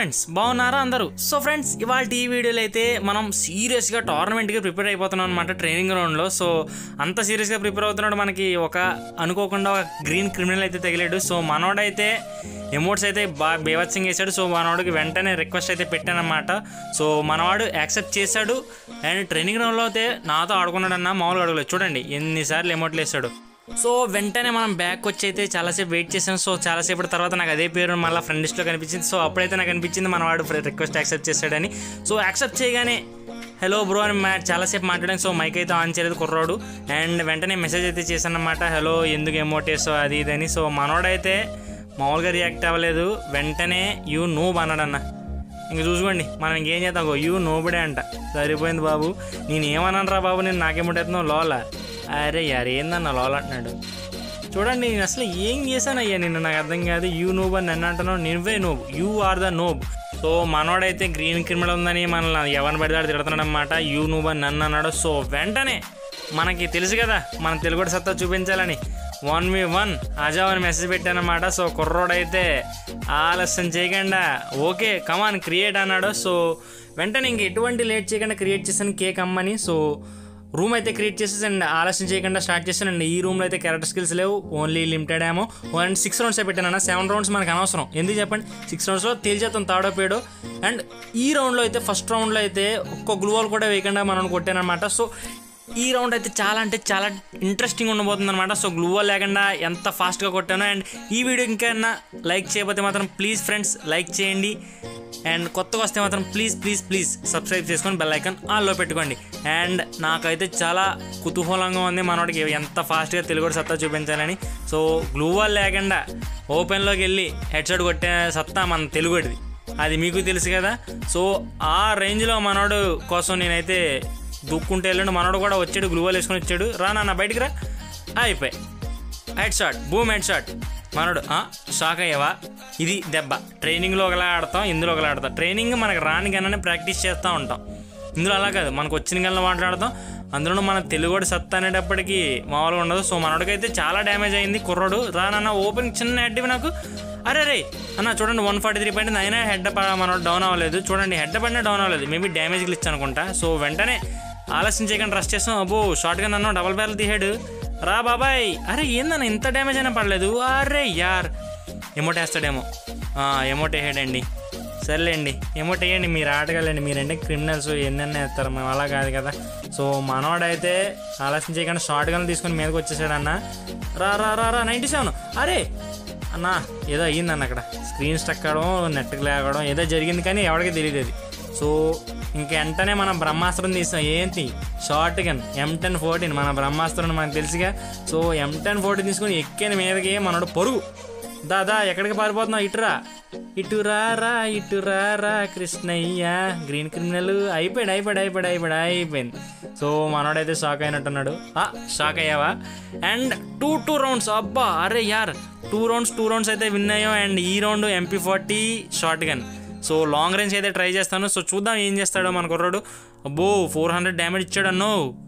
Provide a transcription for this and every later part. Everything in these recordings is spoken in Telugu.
ఫ్రెండ్స్ బాగున్నారా అందరూ సో ఫ్రెండ్స్ ఇవాళ ఈ వీడియోలో అయితే మనం సీరియస్గా టోర్నమెంట్కి ప్రిపేర్ అయిపోతున్నాం అనమాట ట్రైనింగ్ గ్రౌండ్లో సో అంత సీరియస్గా ప్రిపేర్ అవుతున్నాడు మనకి ఒక అనుకోకుండా ఒక గ్రీన్ క్రిమినల్ అయితే తగిలాడు సో మనోడైతే ఎమోట్స్ అయితే బాగా బేవత్సంగా వేసాడు సో మనవాడికి వెంటనే రిక్వెస్ట్ అయితే పెట్టానమాట సో మనవాడు యాక్సెప్ట్ చేశాడు అండ్ ట్రైనింగ్ గ్రౌండ్లో అయితే నాతో ఆడుకున్నాడు అన్న మామూలుగా అడగలేదు చూడండి ఎన్నిసార్లు ఎమోట్లు వేసాడు సో వెంటనే మనం బ్యాక్ వచ్చి అయితే చాలాసేపు వెయిట్ చేసాం సో చాలాసేపటి తర్వాత నాకు అదే పేరు మళ్ళీ ఫ్రెండ్ లిస్ట్లో కనిపించింది సో అప్పుడైతే నాకు అనిపించింది మన వాడు రిక్వెస్ట్ యాక్సెప్ట్ చేశాడని సో యాక్సెప్ట్ చేయగానే హలో బ్రో అని మా చాలాసేపు మాట్లాడాను సో మైక్ అయితే ఆన్ చేయలేదు కుర్రాడు అండ్ వెంటనే మెసేజ్ అయితే చేశాను అనమాట హలో ఎందుకు ఎమోటేసో అది ఇదని సో మనోడైతే మామూలుగా రియాక్ట్ అవ్వలేదు వెంటనే యూ నూబ్ అన్నాడన్న ఇంక చూసుకోండి మనం ఇంకేం చేద్దాం యూ నోబడే అంట సరిపోయింది బాబు నేను ఏమన్నాను రా బాబు నేను నాకేముంటేస్తున్నావు లోల అరే యార్ ఏందన్న లోల అంటున్నాడు చూడండి నేను అసలు ఏం చేశానయ్యా నిన్ను నాకు అర్థం కాదు యూ నోబ్ అని నన్ను అంటున్నావు నువ్వే noob you are the noob so మనోడైతే గ్రీన్ క్రిమినల్ ఉందని మనల్ని ఎవరిని పడితే తిడుతున్నాడు అనమాట యూ నూబ్ అని నన్ను అన్నాడు సో వెంటనే మనకి తెలుసు కదా మన తెలుగు సత్తా చూపించాలని వన్ వి వన్ అజావ్ అని మెసేజ్ పెట్టానమాట సో కుర్రోడైతే ఆలస్యం చేయకుండా ఓకే కమాన్ క్రియేట్ అన్నాడు సో వెంటనే ఇంక ఎటువంటి లేట్ చేయకుండా క్రియేట్ చేశాను కేక్ అమ్మని సో రూమ్ అయితే క్రియేట్ చేసేసి అండ్ ఆలస్యం చేయకుండా స్టార్ట్ చేశాను అండ్ ఈ రూమ్లో అయితే క్యారెక్టర్ స్కిల్స్ లేవు ఓన్లీ లిమిటెడ్ ఏమో అండ్ సిక్స్ రౌండ్స్ పెట్టాను సెవెన్ రౌండ్స్ మనకు అనవసరం ఎందుకు చెప్పండి సిక్స్ రౌండ్స్లో తేల్చేస్తాం తాడో పేడో అండ్ ఈ రౌండ్లో అయితే ఫస్ట్ రౌండ్లో అయితే ఒక్క గ్లూవాల్ కూడా వేయకుండా మనం కొట్టానమాట సో ఈ రౌండ్ అయితే చాలా అంటే చాలా ఇంట్రెస్టింగ్ ఉండబోతుంది అనమాట సో గ్లూవల్ లేకుండా ఎంత ఫాస్ట్గా కొట్టానో అండ్ ఈ వీడియో ఇంకైనా లైక్ చేయకపోతే మాత్రం ప్లీజ్ ఫ్రెండ్స్ లైక్ చేయండి అండ్ కొత్తగా వస్తే మాత్రం ప్లీజ్ ప్లీజ్ ప్లీజ్ సబ్స్క్రైబ్ చేసుకొని బెల్ ఐకాన్ ఆన్లో పెట్టుకోండి అండ్ నాకైతే చాలా కుతూహలంగా ఉంది మనోడికి ఎంత ఫాస్ట్గా తెలుగు సత్తా చూపించాలని సో గ్లూవల్ లేకుండా ఓపెన్లోకి వెళ్ళి హెడ్ షాట్ కొట్టే సత్తా మన తెలుగుడిది అది మీకు తెలుసు కదా సో ఆ రేంజ్లో మనోడు కోసం నేనైతే దుక్కుంటే వెళ్ళండి మనోడు కూడా వచ్చాడు గ్లూవల్ వేసుకొని వచ్చాడు రా నాన్న బయటికి రా అయిపోయి head shot boom head shot మనోడు "ఆ, షాక్ అయ్యావా ఇది దెబ్బ ట్రైనింగ్లో ఒకలా ఆడతాం ఇందులో ఒకలా ఆడతాం ట్రైనింగ్ మనకు రాని కన్నా ప్రాక్టీస్ చేస్తూ ఉంటాం ఇందులో అలా కాదు మనకు వచ్చిన కన్నా మాట్లాడతాం అందులో మన తెలుగుడు సత్తా అనేటప్పటికి మామూలుగా ఉండదు సో మనోడికైతే చాలా డ్యామేజ్ అయింది కుర్రోడు రానన్న ఓపెన్ చిన్న హెడ్ నాకు అరే రే అన్న చూడండి వన్ ఫార్టీ త్రీ పాయింట్ అయినా హెడ్ మనోడు డౌన్ అవ్వలేదు చూడండి హెడ్ పడినా డౌన్ అవ్వలేదు మేబీ డ్యామేజ్ గ్లిచ్ అనుకుంటా సో వెంటనే ఆలస్యం చేయకుండా రష్ చేస్తాం అబ్బో షార్ట్గా నన్ను డబల్ బ్యారల్ తీసాడు రా బాబాయ్ అరే ఏందన్న ఇంత డ్యామేజ్ అయినా పడలేదు అరే యార్ ఎమోట్ వేస్తాడేమో ఎమోట్ వేసాడండి సర్లేండి ఎమోట్ వేయండి మీరు ఆటగాలండి మీరంటే క్రిమినల్స్ ఎన్నెన్న వేస్తారు మేము అలా కాదు కదా సో మనోడైతే ఆలస్యం చేయకుండా షార్ట్ గన్ తీసుకొని మీదకి వచ్చేసాడు అన్న రా రా రా రా నైంటీ సెవెన్ అరే అన్న ఏదో అయ్యిందన్న అక్కడ స్క్రీన్ స్టక్ అవడం నెట్కి లేకడం ఏదో జరిగింది కానీ ఎవరికి తెలియదు అది సో ఇంక వెంటనే మనం బ్రహ్మాస్త్రం తీసాం ఏంటి shotgun M ten fourteen మన బ్రహ్మాస్త్రం మనకు తెలుసుగా సో ఎం టెన్ ఫోర్టీన్ తీసుకొని ఎక్కిన మీదకి మనోడు పొరుగు దాదా ఎక్కడికి పారిపోతున్నావు ఇటురా ఇటు రా రా ఇటు రా రా కృష్ణయ్య గ్రీన్ క్రిమినల్ అయిపోయాడు అయిపోయాడు అయిపోయాడు అయిపోయాడు అయిపోయింది సో మనోడైతే షాక్ అయినట్టున్నాడు ఆ, షాక్ అయ్యావా అండ్ టూ టూ రౌండ్స్ అబ్బా అరే యార్ టూ రౌండ్స్ టూ రౌండ్స్ అయితే విన్ అయ్యాం అండ్ ఈ round MP forty shotgun so long range అయితే ట్రై చేస్తాను సో చూద్దాం ఏం చేస్తాడో మన కుర్రాడు అబ్బో ఫోర్ హండ్రెడ్ డ్యామేజ్ ఇచ్చాడు అన్నో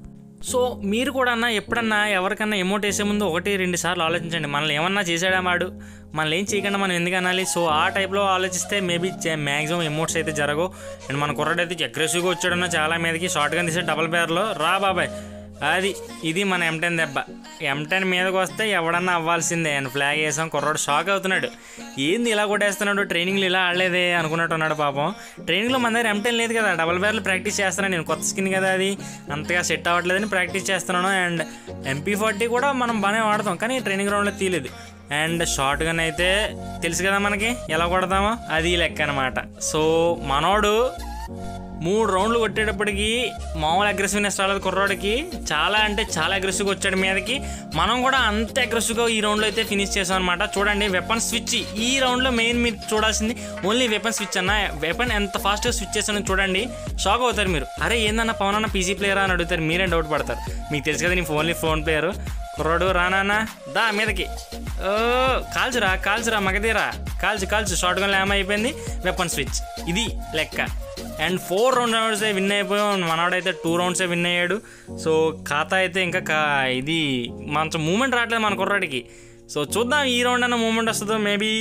సో మీరు కూడా అన్న ఎప్పుడన్నా ఎవరికన్నా ఎమోట్ వేసే ముందు ఒకటి రెండు సార్లు ఆలోచించండి మనల్ని ఏమన్నా చేసాడా వాడు మనల్ని ఏం చేయకుండా మనం ఎందుకు అనాలి సో ఆ టైప్లో ఆలోచిస్తే మేబీ మ్యాక్సిమం ఎమోట్స్ అయితే జరగవు అండ్ మన కుర్రాడైతే అగ్రెసివ్గా వచ్చాడన్న చాలా మీదకి షార్ట్గా తీసే డబల్ పేర్లో రా బాబాయ్ అది ఇది మన ఎం టెన్ దెబ్బ ఎం టెన్ మీదకి వస్తే ఎవడన్నా అవ్వాల్సిందే అండ్ ఫ్లాగ్ వేసాం కుర్రాడు షాక్ అవుతున్నాడు ఏంది ఇలా కొట్టేస్తున్నాడు ట్రైనింగ్లో ఇలా ఆడలేదే అనుకున్నట్టు ఉన్నాడు పాపం ట్రైనింగ్లో మన దగ్గర ఎం టెన్ లేదు కదా డబల్ బ్యార్లు ప్రాక్టీస్ చేస్తున్నాను నేను కొత్త స్కిన్ కదా అది అంతగా సెట్ అవ్వట్లేదని ప్రాక్టీస్ చేస్తున్నాను అండ్ ఎంపీ ఫార్టీ కూడా మనం బాగానే వాడతాం కానీ ట్రైనింగ్ గ్రౌండ్లో తీయలేదు అండ్ షార్ట్ గన్ అయితే తెలుసు కదా మనకి ఎలా కొడతామో అది లెక్క అనమాట సో మనోడు మూడు రౌండ్లు కొట్టేటప్పటికి మామూలు అగ్రెసివ్నెస్ రాలేదు కుర్రాడికి చాలా అంటే చాలా అగ్రెసివ్గా వచ్చాడు మీదకి మనం కూడా అంత అగ్రెసివ్గా ఈ రౌండ్లో అయితే ఫినిష్ చేసాం అనమాట చూడండి వెపన్ స్విచ్ ఈ రౌండ్లో మెయిన్ మీరు చూడాల్సింది ఓన్లీ వెపన్ స్విచ్ అన్న వెపన్ ఎంత ఫాస్ట్గా స్విచ్ చేసానో చూడండి షాక్ అవుతారు మీరు అరే ఏందన్న పవన్ అన్న పీసీ ప్లేయరా అని అడుగుతారు మీరే డౌట్ పడతారు మీకు తెలుసు కదా నీ ఓన్లీ ఫోన్ ప్లేయర్ కుర్రాడు రానా దా మీదకి ఓ కాల్చురా కాల్చురా మగదీరా కాల్చు కాల్చు షార్ట్ గన్ ల్యామ్ అయిపోయింది వెపన్ స్విచ్ ఇది లెక్క అండ్ ఫోర్ రౌండ్ రౌండ్సే విన్ అయిపోయాం మనవాడైతే టూ రౌండ్సే విన్ అయ్యాడు సో ఖాతా అయితే ఇంకా కా ఇది మంచి మూమెంట్ రావట్లేదు మన కుర్రాడికి సో చూద్దాం ఈ రౌండ్ అన్న మూమెంట్ వస్తుందో మేబీ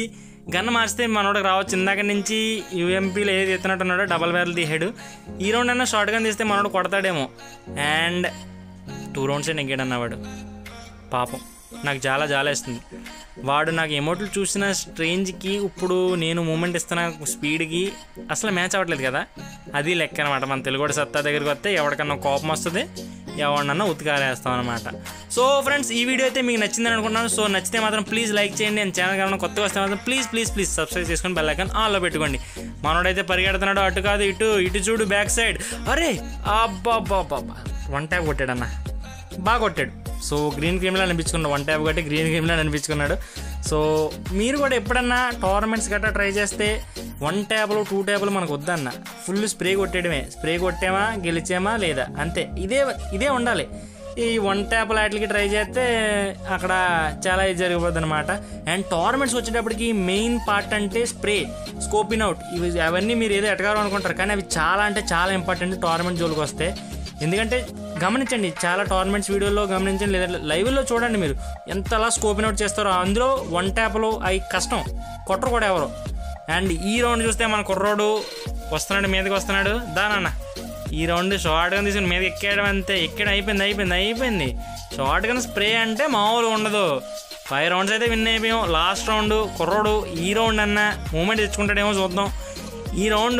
గన్ మార్చితే మనోడికి రావచ్చు ఇందాక నుంచి యూఎంపీలో ఏది ఎత్తున్నట్టున్నాడో డబల్ బ్యారల్ తీసాడు ఈ రౌండ్ అన్నా షార్ట్ గన్ తీస్తే మనోడు కొడతాడేమో అండ్ టూ రౌండ్సే నెగ్గాడు వాడు పాపం నాకు చాలా చాలా ఇస్తుంది వాడు నాకు ఎమోట్లు చూసిన స్ట్రేంజ్కి ఇప్పుడు నేను మూమెంట్ ఇస్తున్న స్పీడ్కి అసలు మ్యాచ్ అవ్వట్లేదు కదా అది లెక్క అనమాట మన తెలుగు సత్తా దగ్గరికి వస్తే ఎవరికన్నా కోపం వస్తుంది ఎవరినన్నా ఉతికారేస్తాం అనమాట సో ఫ్రెండ్స్ ఈ వీడియో అయితే మీకు నచ్చిందని అనుకుంటున్నాను సో నచ్చితే మాత్రం ప్లీజ్ లైక్ చేయండి అండ్ ఛానల్ కావాలన్నా కొత్తగా వస్తే మాత్రం ప్లీజ్ ప్లీజ్ ప్లీజ్ సబ్స్క్రైబ్ చేసుకొని బెల్ ఐకాన్ ఆన్లో పెట్టుకోండి మనోడైతే పరిగెడుతున్నాడు అటు కాదు ఇటు ఇటు చూడు బ్యాక్ సైడ్ అరే అబ్బా అబ్బా వన్ ట్యాప్ కొట్టాడన్నా బాగా కొట్టాడు సో గ్రీన్ క్రీమ్లా అనిపించుకున్నాడు వన్ ట్యాప్ కొట్టి గ్రీన్ క్రీమ్లా అనిపించుకున్నాడు సో మీరు కూడా ఎప్పుడన్నా టోర్నమెంట్స్ గట్రా ట్రై చేస్తే వన్ ట్యాబ్లు టూ ట్యాబ్లు మనకు వద్దన్న ఫుల్ స్ప్రే కొట్టేయడమే స్ప్రే కొట్టామా గెలిచామా లేదా అంతే ఇదే ఇదే ఉండాలి ఈ వన్ ట్యాప్ వాటికి ట్రై చేస్తే అక్కడ చాలా ఇది జరిగిపోద్ది అనమాట అండ్ టోర్నమెంట్స్ వచ్చేటప్పటికి మెయిన్ పార్ట్ అంటే స్ప్రే స్కోపింగ్ అవుట్ ఇవి అవన్నీ మీరు ఏదో ఎటగారు అనుకుంటారు కానీ అవి చాలా అంటే చాలా ఇంపార్టెంట్ టోర్నమెంట్ జోలికి వస్తే ఎందుకంటే గమనించండి చాలా టోర్నమెంట్స్ వీడియోలో గమనించండి లేదా లైవ్లో చూడండి మీరు ఎంతలా స్కోపింగ్ అవుట్ చేస్తారో అందులో వన్ ట్యాప్లో అవి కష్టం కొట్టరు కూడా ఎవరు అండ్ ఈ రౌండ్ చూస్తే మన కుర్రోడు వస్తున్నాడు మీదకి వస్తున్నాడు దానన్న ఈ రౌండ్ షార్ట్ గన్ తీసుకుని మీద ఎక్కేయడం అంతే ఎక్కడం అయిపోయింది అయిపోయింది అయిపోయింది షార్ట్ గన్ స్ప్రే అంటే మామూలుగా ఉండదు ఫైవ్ రౌండ్స్ అయితే విన్ అయిపోయాం లాస్ట్ రౌండ్ కుర్రోడు ఈ రౌండ్ అన్న మూమెంట్ తెచ్చుకుంటాడేమో చూద్దాం ఈ రౌండ్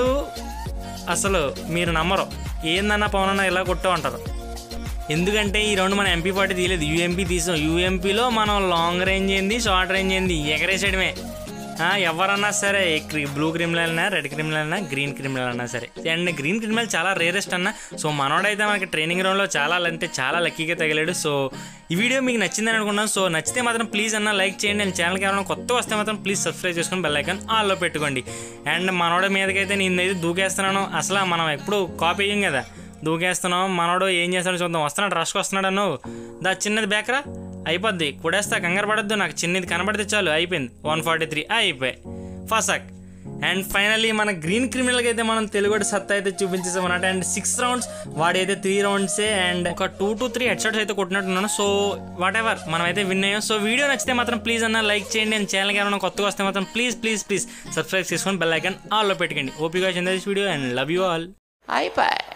అసలు మీరు నమ్మరు ఏందన్నా పవన్ అన్న ఇలా కొట్టావు అంటారు ఎందుకంటే ఈ రౌండ్ మనం ఎంపీ పార్టీ తీయలేదు యూఎంపీ తీసాం యూఎంపీలో మనం లాంగ్ రేంజ్ ఏంది షార్ట్ రేంజ్ ఏంది ఎగరేసేయడమే ఆ, ఎవరన్నా సరే బ్లూ క్రిమినల్ అయినా రెడ్ క్రిమినల్ అయినా గ్రీన్ క్రిమినల్ అయినా సరే అండ్ గ్రీన్ క్రిమినల్ చాలా రేరెస్ట్ అన్న సో మనోడైతే మనకి ట్రైనింగ్ గ్రౌండ్లో చాలా అంటే చాలా లక్కీగా తగిలాడు సో ఈ వీడియో మీకు నచ్చిందని అనుకున్నాను సో నచ్చితే మాత్రం ప్లీజ్ అన్న లైక్ చేయండి అండ్ ఛానల్కి ఎవరైనా కొత్త వస్తే మాత్రం ప్లీజ్ సబ్స్క్రైబ్ చేసుకొని బెల్ ఐకాన్ ఆల్లో పెట్టుకోండి అండ్ మనోడ మీదకైతే నేనైతే దూకేస్తున్నాను అసలు మనం ఎప్పుడు కాపీ చేయం కదా దూకేస్తున్నాం మనోడు ఏం చేస్తాడో చూద్దాం వస్తున్నాడు రష్కి వస్తున్నాడు అన్నావు దా చిన్నది బేకరా అయిపోద్ది కొడేస్తా కంగారు పడద్దు నాకు చిన్నది కనబడితే చాలు అయిపోయింది వన్ ఫార్టీ త్రీ అయిపోయి ఫసాక్ అండ్ ఫైనల్లీ మన గ్రీన్ క్రిమినల్కి అయితే మనం తెలుగు సత్తా అయితే చూపించేసాం అన్నమాట అండ్ సిక్స్ రౌండ్స్ వాడైతే త్రీ రౌండ్సే అండ్ ఒక two to three head shots అయితే కొట్టినట్టున్నాను సో వాట్ ఎవర్ మనం అయితే విన్ అయ్యాం సో వీడియో నచ్చితే మాత్రం ప్లీజ్ అన్న లైక్ చేయండి అండ్ ఛానల్కి ఏమైనా కొత్తగా వస్తే మాత్రం ప్లీజ్ ప్లీజ్ ప్లీజ్ సబ్స్క్రైబ్ చేసుకొని బెల్ ఐకాన్ ఆల్లో పెట్టుకోండి ఓపీగా చెందే video and love you all అయిపోయి